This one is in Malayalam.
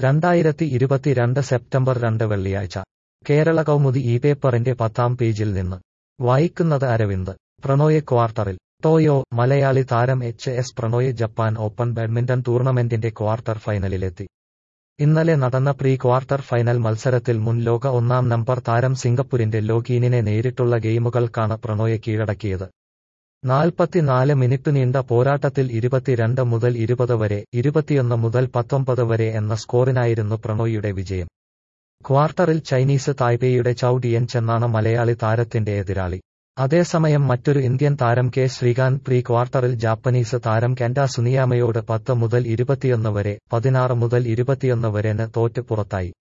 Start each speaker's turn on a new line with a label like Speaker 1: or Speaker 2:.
Speaker 1: രണ്ടായിരത്തി ഇരുപത്തിരണ്ട് സെപ്റ്റംബർ രണ്ട് വെള്ളിയാഴ്ച കേരള കൗമുദി ഈ പേപ്പറിന്റെ പത്താം പേജിൽ നിന്ന് വായിക്കുന്നത് അരവിന്ദ് പ്രണോയ് ക്വാർട്ടറിൽ ടോയോ മലയാളി താരം H S Prannoy Japan open badminton ടൂർണമെന്റിന്റെ ക്വാർട്ടർ ഫൈനലിലെത്തി ഇന്നലെ നടന്ന പ്രീ ക്വാർട്ടർ ഫൈനൽ മത്സരത്തിൽ മുൻ ലോക ഒന്നാം നമ്പർ താരം സിംഗപ്പൂരിന്റെ ലോകീനിനെ നേരിട്ടുള്ള ഗെയിമുകൾക്കാണ് പ്രണോയെ കീഴടക്കിയത് നാൽപ്പത്തിനാല് മിനിറ്റ് നീണ്ട പോരാട്ടത്തിൽ ഇരുപത്തിരണ്ട് മുതൽ ഇരുപത് വരെ ഇരുപത്തിയൊന്ന് മുതൽ പത്തൊമ്പത് വരെ എന്ന സ്കോറിനായിരുന്നു പ്രണോയിയുടെ വിജയം ക്വാർട്ടറിൽ ചൈനീസ് തായ്പേയുടെ ചൌ ഡിയൻ ചെന്നാണ് മലയാളി താരത്തിന്റെ എതിരാളി അതേസമയം മറ്റൊരു ഇന്ത്യൻ താരം കെ ശ്രീകാന്ത് പ്രീ ക്വാർട്ടറിൽ ജാപ്പനീസ് താരം കെൻഡ സുനിയാമയോട് പത്ത് മുതൽ ഇരുപത്തിയൊന്ന് വരെ പതിനാറ് മുതൽ ഇരുപത്തിയൊന്ന് വരെന് തോറ്റ് പുറത്തായി